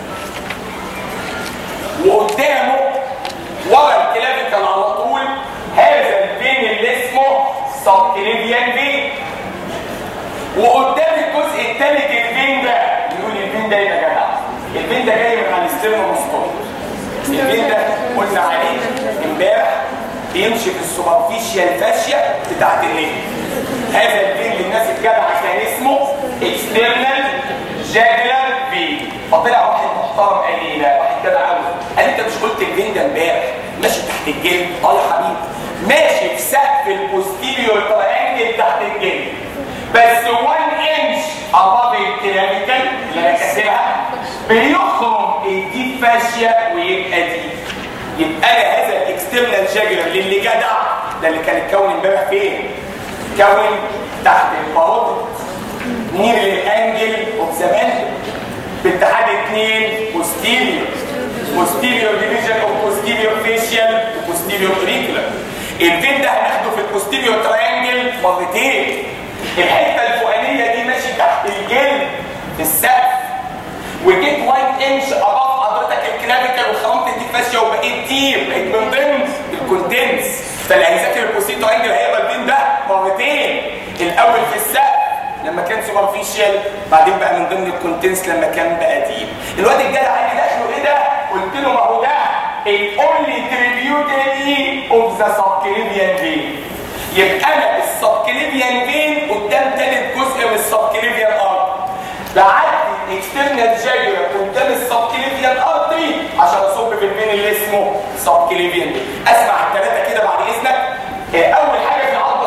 وقدامه ورا الكلافيكال على طول هذا الفين اللي اسمه سبكليفيان فين وقدام الجزء الثالث الفين ده يقول الفين ده يبقى جدع الفين ده جاي من على الستيرنوماسكوب الفين ده قلنا عليه امبارح بيمشي في السوبرفيشيال فاشيا بتاعت النجم هذا الفين للناس الجدعه كان اسمه اكسترنال جاجلر فين فطلع واحد محترم قال لي لا واحد جدع قوي قال لي انت مش قلت الفين ده امبارح ماشي تحت الجلد اه يا حبيبي ماشي في سقف البوستيريور تراينجل تحت الجلد بس 1 انش اباف الكلاميكال اللي انا كاتبها بيخرج الديب فاشيا ويبقى دي يبقى انا هذا الاكسترنال جاجلر للي جدع ده اللي كان اتكون امبارح فين؟ اتكون تحت الباروت نير للانجل اوف ذا باتحاد اثنين بوستيريور بوستيريور ديفيجن اوف بوستيريور فيشيال وبوستيريور اوريكولار الفين ده هناخده في البوستيريور تراينجل مرتين الحته الفوقانيه دي ماشي تحت الجلد في السقف وجيت 1 انش اباف حضرتك الكلافيكال وخرمت دي فاشيه وبقيت ديب بقيت من ضمن الكونتنس فاللي هيذاكر البوستيريور تراينجل هيقرا الفين ده مرتين الاول في السقف لما كان سوبرفيشال بعدين بقى من ضمن الكونتنس لما كان بقى ديب الواد الجدع قال لي داخله ايه ده قلت له ما هو ده الاونلي تريبيوتري اوف ذا سبكليفيان فين يبقى انا السبكليفيان فين قدام ثالث جزء من السبكليفيان ارض بعدي الاكسترنال جاير قدام السبكليفيان ارتري عشان اصب في الفين اللي اسمه سبكليفيان اسمع الثلاثه كده بعد اذنك اول حاجه في العظم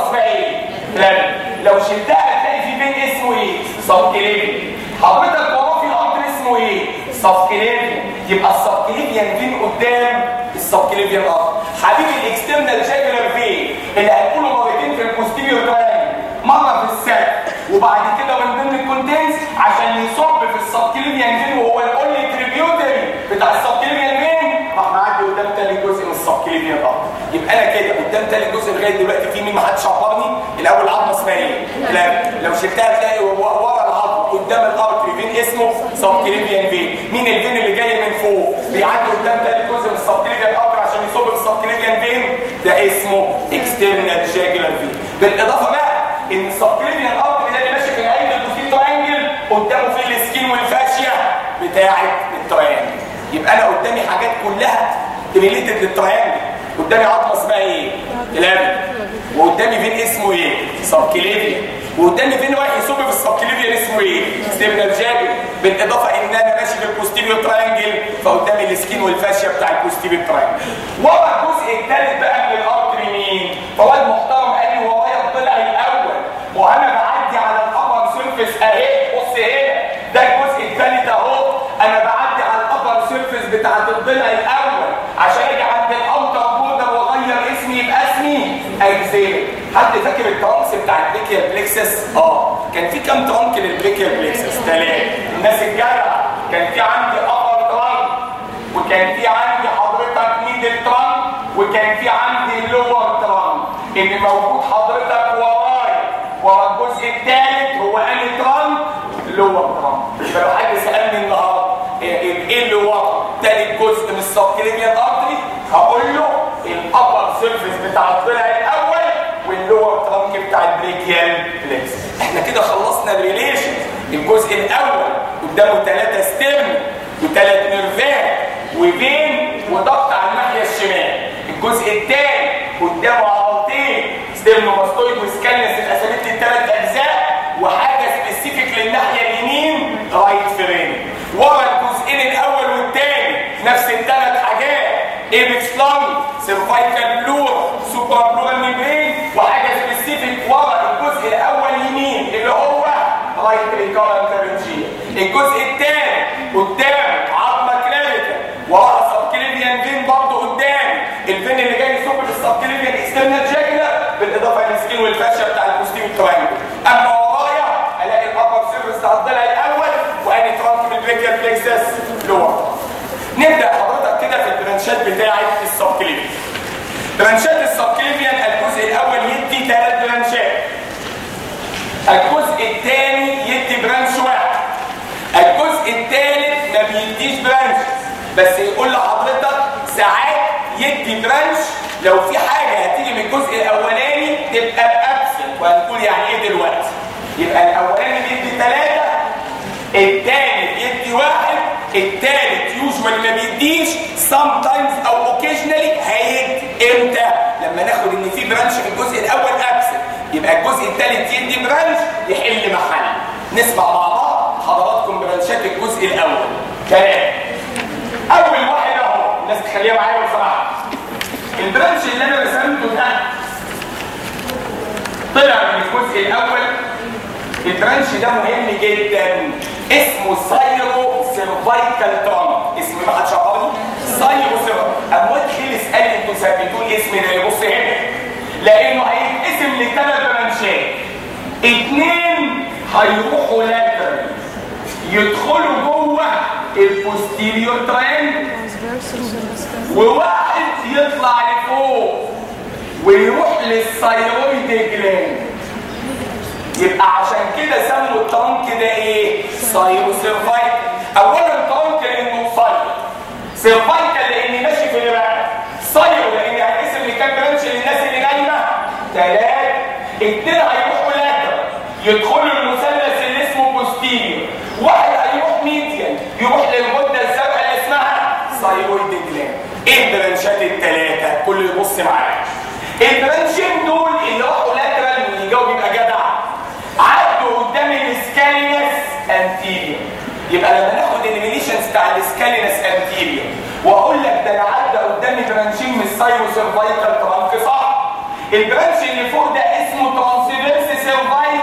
لو شلتها هتلاقي في فين اسمه ايه سبكليفيان حضرتك وراه في الارض اسمه ايه سبكليفيان يبقى السبكليفيان فين قدام السبكليفيان ارض حبيبي الاكسترنال جاكولار فين اللي هنقوله مرتين في البوستيريور تراينجل مره في السقف وبعد كده من ضمن الكونتنس عشان يصب في السبكليفيان فين وهو الاونلي تريبيوتري بتاع السبكليفيان فين راح معدي قدام تاني جزء من السبكليفيان ارض يبقى انا كده قدام تاني جزء لغايه دلوقتي في مين ما حدش عبرني الاول عظمه اسمها ايه لا لو شلتها تلاقي ورا العظم قدام الارتري فين اسمه سبكليفيان فين مين الفين اللي جاي من فوق بيعدي قدام تاني جزء من السبكليفيان ارتري عشان يصب في السبكليفيان فين ده اسمه اكسترنال جاجولار فين بالاضافه بقى ان السبكليفيان ارتري ده اللي ماشي في نهايه البوستير تراينجل قدامه في السكين والفاشيا بتاعه التراينجل يبقى انا قدامي حاجات كلها ريليتد للتراينجل قدامي عظمه اسمها ايه؟ كلابي وقدامي فين اسمه ايه؟ سبكليفيان وقدامي فين واحد يصب في السبكليفيان اسمه ايه؟ ستيبنال جاجل بالاضافه ان انا ماشي في البوستيريور تراينجل فقدامي السكين والفاشيا بتاع البوستيريور تراينجل ورا الجزء الثالث بقى من الارتري مين؟ فواد محترم قال لي ورايا الضلع الاول وانا بعدي على الابر سيرفيس اهي بص هنا ده الجزء الثالث اهو انا بعدي على الابر سيرفيس بتاعت الضلع الاول عشان اجي عند الاوتر بوردر واغير اسمي يبقى اسمي اجزاء حد فاكر الترانكس بتاع البريكيال بليكسس اه كان في كام ترانك للبريكيال بليكسس ثلاثه الناس الجدعه كان في عندي ابر ترانك وكان في عندي حضرتك ميدل ترانك وكان في عندي لور ترانك اللي موجود حضرتك ورايا ورا الجزء الثالث هو انهي ترانك لور ترانك يبقى لو حد سالني النهارده ايه اللي ورا ثالث جزء من السبكليفيان ارتري هقول له الابر سيرفيس بتاع الضلع الاول واللور ترانك بتاع البريكيال بليكس احنا كده خلصنا الريليشن الجزء الاول قدامه ثلاثه ستيرن وثلاث نيرفات وفين وضغط على الناحيه الشمال الجزء الثاني قدامه عضلتين ستيرنوماستويد وسكالنس اتقسمت لثلاث اجزاء وحاجه سبيسيفيك للناحيه اليمين رايت فرين ورا الجزئين الاول والثاني نفس الثلاث حاجات ايبكس لانج سيرفايكال بلور سوبر بلورال ميمبرين وحاجه سبيسيفيك ورا الجزء الاول يمين اللي هو رايت ريكارنت لارنجيا الجزء الثاني قدام عظمه كلافيكال ورا سبكليفيان فين برضه قدام الفين اللي جاي يصب في السبكليفيان اكسترنال جاكلا بالاضافه للسكين والفاشيا بتاع البوستيريور تراينجل اما ورايا الاقي الابر سيرفيس بتاع الضلع الاول واني ترانك بالبريكيال بليكسس لور نبدا حضرتك كده في البرانشات بتاعه السبكليفيان برانشات السبكليفيان الجزء الاول يدي ثلاث برانشات الجزء الثاني يدي برانش واحد الجزء الثالث ما بيديش برانش بس يقول لحضرتك ساعات يدي برانش لو في حاجه هتيجي من الجزء الاولاني تبقى بابسنت وهنقول يعني ايه دلوقتي يبقى الاولاني بيدي ثلاثه الثاني بيدي واحد الثالث يوجوال ما بيديش سام تايمز او اوكيجنالي هيدي امتى لما ناخد ان في برانش في الجزء الاول ابسنت يبقى الجزء الثالث يدي برانش يحل محل نسمع مع بعض حضراتكم برانشات الجزء الاول كلام اول واحد اهو الناس تخليها معايا لو سمحت البرانش اللي انا رسمته ده طلع من الجزء الاول البرانش ده مهم جدا اسمه سايرو سيرفايكال ترانك اسم ما حدش عبرني سايرو سيرفايكال اموات خلص قال انتوا ثبتوا لي اسم ده بص هنا لانه هيتقسم لثلاث برانشات اثنين هيروحوا لاترال يدخلوا جوه البوستيريور تراينجل وواحد يطلع لفوق ويروح للثايرويد جلاند يبقى عشان كده سموا الترنك ده ايه؟ سايرو سيرفايكال اولا ترنك لانه صاير سيرفايكال لاني ماشي في الرقبه سايرو لاني هنقسم لكام برانش للناس اللي نايمه ثلاثه اثنين هيروحوا لاتر يدخلوا المثلث اللي اسمه بوستيريور واحد هيروح ميديان يروح للغده الزرقاء اللي اسمها ثايرويد جلاند ايه البرانشات الثلاثه كل يبص معايا البرانشين دول اللي راحوا لاترال واللي يجاوب يبقى جدع عدوا قدام السكالينس انتيريور يبقى لما ناخد الاليمينيشنز بتاع السكالينس انتيريور واقول لك ده انا عدى قدامي برانشين من السايرو سيرفايكال ترانك صح البرانش اللي فوق ده اسمه ترانسفيرس سيرفايكال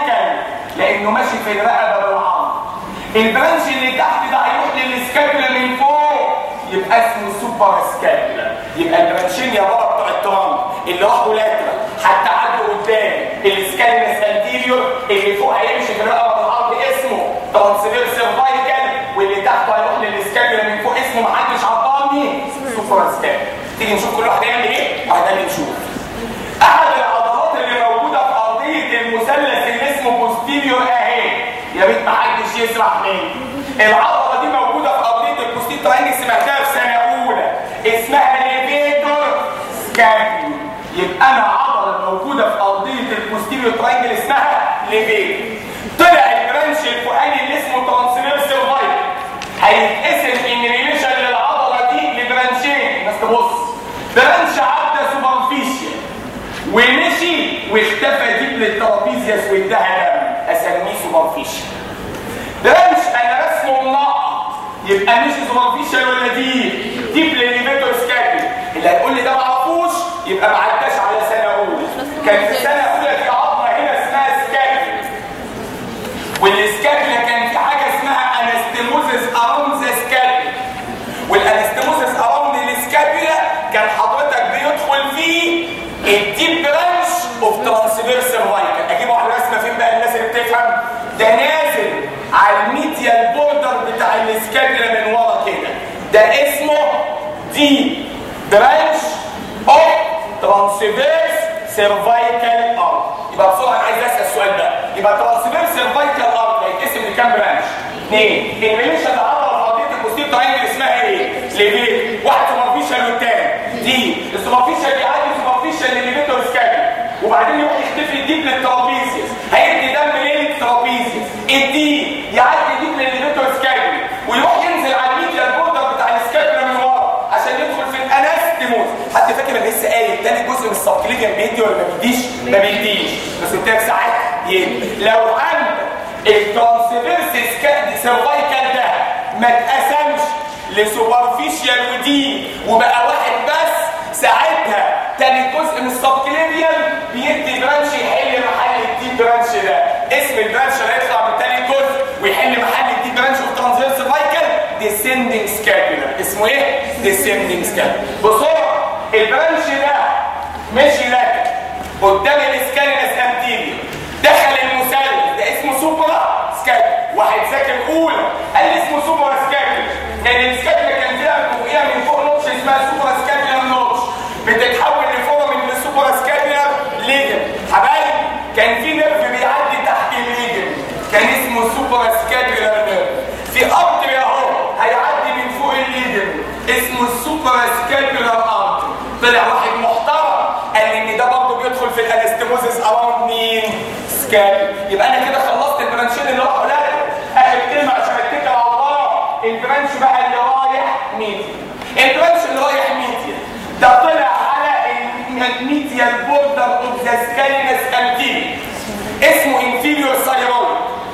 لانه ماشي في الرقبه بالعرض البرانش اللي تحت ده هيروح للسكابولا من فوق يبقى اسمه سوبر سكابولا يبقى البرانشين يا بابا بتوع الترام اللي راحوا لاترال حتى عدوا قدام السكالينس انتيريور اللي فوق هيمشي في الرقبه بالعرض اسمه ترانسفير سيرفايكال واللي تحته هيروح للسكابولا من فوق اسمه محدش عطاني سوبر سكابولا تيجي نشوف كل واحد هيعمل ايه واحد تاني نشوف احد العضلات اللي موجوده في ارضيه المثلث اللي اسمه بوستيريور اهي يا ريت ما حدش يسرح مني العضله دي موجوده في ارضيه البوستيريور ترانجل سمعتها في سنه اولى اسمها ليفيتور سكابيول يبقى انا عضله موجوده في ارضيه البوستيريور ترانجل اسمها ليفيتور طلع البرانش الفوقاني اللي اسمه ترانسفير سيرفايف هيتقسم ان ريليشن للعضله دي لبرانشين بس تبص برانش عدى سوبرفيشال ومشي واختفى ديب للترابيزيوس واداها دم اسميه سوبرفيشال برانش انا رسمه منقط يبقى مشي سوبرفيشال ولا ديب ديب للليفيتور سكابي اللي هيقول لي ده ما اعرفوش يبقى ما عداش على سنه اولى كان في سنه اولى في عظمه هنا اسمها سكابي والسكابيلا كان في حاجه اسمها انستيموزيس اراوند ذا سكابيلا والانستيموزيس اراوند السكابيلا كان حضرتك بيدخل فيه الديب برانش اوف ترانسفير سيرفايكال اجيب واحده رسمه فين بقى الناس اللي بتفهم ده نازل على الميديال بوردر بتاع السكابيلا من ورا كده ده اسمه دي برانش اوف ترانسفير سيرفايكال ارض يبقى بسرعه انا عايز اسال السؤال ده يبقى ترانسفير سيرفايكال ارض هيتقسم لكام برانش؟ اثنين الريليشن العضله في قضيه البوستير تراينجل اسمها ايه؟ ليفيت واحد سوبرفيشال والتاني دي السوبرفيشال بيعدي سوبرفيشال لليفيتور سكابي وبعدين يروح يختفي الديب للترابيزيوس هيدي دم للترابيزيوس الدي يعدي ديب للليفيتور سكابي ويروح ينزل على الميديا البوردر بتاع السكابي من ورا عشان يدخل في الانستيموس حد فاكر انا لسه قايل تاني جزء من السبكليديان بيدي ولا ما بيديش؟ ما بيديش بس قلت لك ساعات يدي لو عندك الترانسفيرس سيرفايكال ده ما اتقسمش لسوبرفيشال ودي وبقى واحد بس ساعتها تاني جزء من السبكليديان بيدي برانش يحل محل الدي برانش ده اسم البرانش اللي هيطلع من تاني جزء ويحل محل الدي برانش اوف ترانسفيرس سيرفايكال ديسندنج سكابيولار اسمه ايه؟ ديسندنج سكابيولار بسرعه البرانش ده مشي لك قدام الاسكالينس انتيريور دخل المثلث ده اسمه سوبرا سكابيولار واحد ذاكر اولى قال لي اسمه سوبرا سكابيولار لان السكابيولار كان فيها فوقيها من فوق نوتش اسمها سوبرا سكابيولار نوتش بتتحول لفورم من السوبرا سكابيولار ليجن حبايب كان في نيرف بيعدي تحت الليجن كان اسمه سوبرا سكابيولار نيرف في ارتري اهو هيعدي من فوق الليجن اسمه السوبرا سكابيولار ارتري طلع واحد محترم قال لي ان ده برضه بيدخل في الانستيموزيس اراوند مين؟ سكاب يبقى انا كده خلصت البرانشين اللي راحوا لا اخر كلمه عشان اتكل على الله البرانش بقى اللي رايح ميديا البرانش اللي رايح ميديا ده طلع على الميديال بوردر اوف ذا سكالينس انتيريور اسمه انفيريور ثايرويد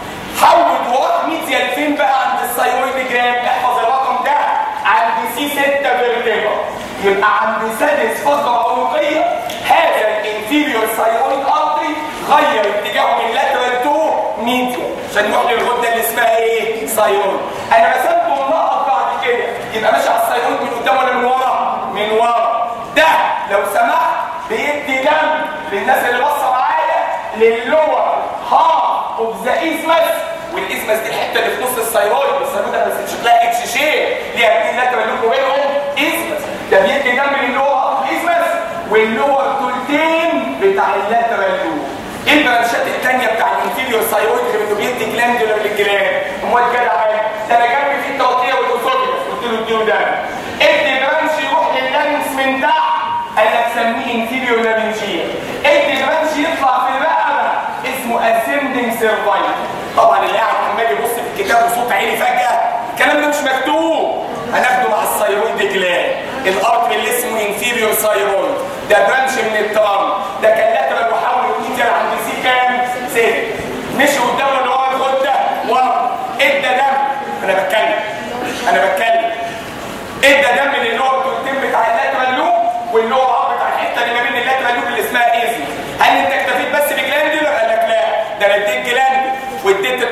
حول وراح ميديال فين بقى عند الثايرويد جرام احفظ الرقم ده عند سي 6 فيرتيبرا يبقى عند سادس فقره عنقيه هذا الانفيريور ثايرويد ارتري غير اتجاهه من لاترال تو ميديا عشان يروح للغده اللي اسمها ايه؟ ثايرويد انا رسمته منقط بعد كده يبقى ماشي على الثايرويد من قدام ولا من ورا؟ من ورا ده لو سمحت بيدي دم للناس اللي باصه معايا للور هاف اوف ذا ايزمس والاسمس دي الحته اللي في نص الثايرويد الثايرويد بس شكلها اتش شيب ليها اتنين لاترال لوب وبينهم اسمس ده بيدي دم للور هاف اسمس واللور تلتين بتاع اللاترال لوب ايه البرانشات الثانيه بتاع الانفيريور ثايرويد غير انه بيدي جلاندولار للجلاند امال جدع ده انا جنبي فيه التوطيه والاسوفيجس قلت له اديله ده ادي برانش يروح لللانس من تحت قال لك سميه انفيريور لارنجيا ادي برانش يطلع في الرقبه اسمه اسندنج سيرفايف طبعا اللي قاعد عمال يبص في الكتاب وصوت عيني فجاه الكلام ده مش مكتوب هناخده مع الثايرويد جلاند الارض اللي اسمه انفيريور ثايرويد ده برانش من الترام ده كان لاترال وحاول يتنزل عند سي كام؟ سي مشي قدامه اللي ورا الغده ورا ادى دم انا بتكلم انا بتكلم ادى دم للور التلتين بتاع اللاترال لوب واللور اب بتاع الحته اللي ما بين اللاترال لوب اللي اسمها ايزي هل انت اكتفيت بس بجلاندولار؟ قال لك لا ده انا اديت جلاند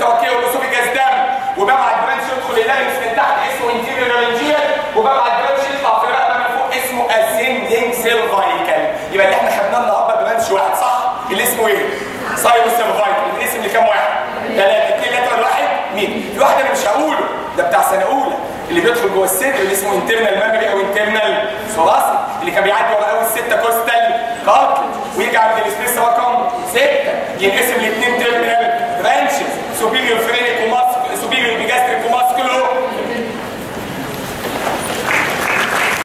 التركيه والاسوفيجاس دم وببعت برانش يدخل يلامس من تحت اسمه انتيريور لارنجيال وببعت برانش يطلع في الرقبه من فوق اسمه اسندنج سيرفايكال يبقى اللي احنا خدناه النهارده برانش واحد صح اللي اسمه ايه؟ سايبو سيرفايكال الاسم لكام واحد؟ ثلاثه اثنين لتر واحد مين؟ في واحد انا مش هقوله ده بتاع سنه اولى اللي بيدخل جوه الصدر اللي اسمه انترنال ميموري او انترنال ثوراسي اللي كان بيعدي ورا اول سته كوستال كارتلج ويجي عند السبيس رقم سته ينقسم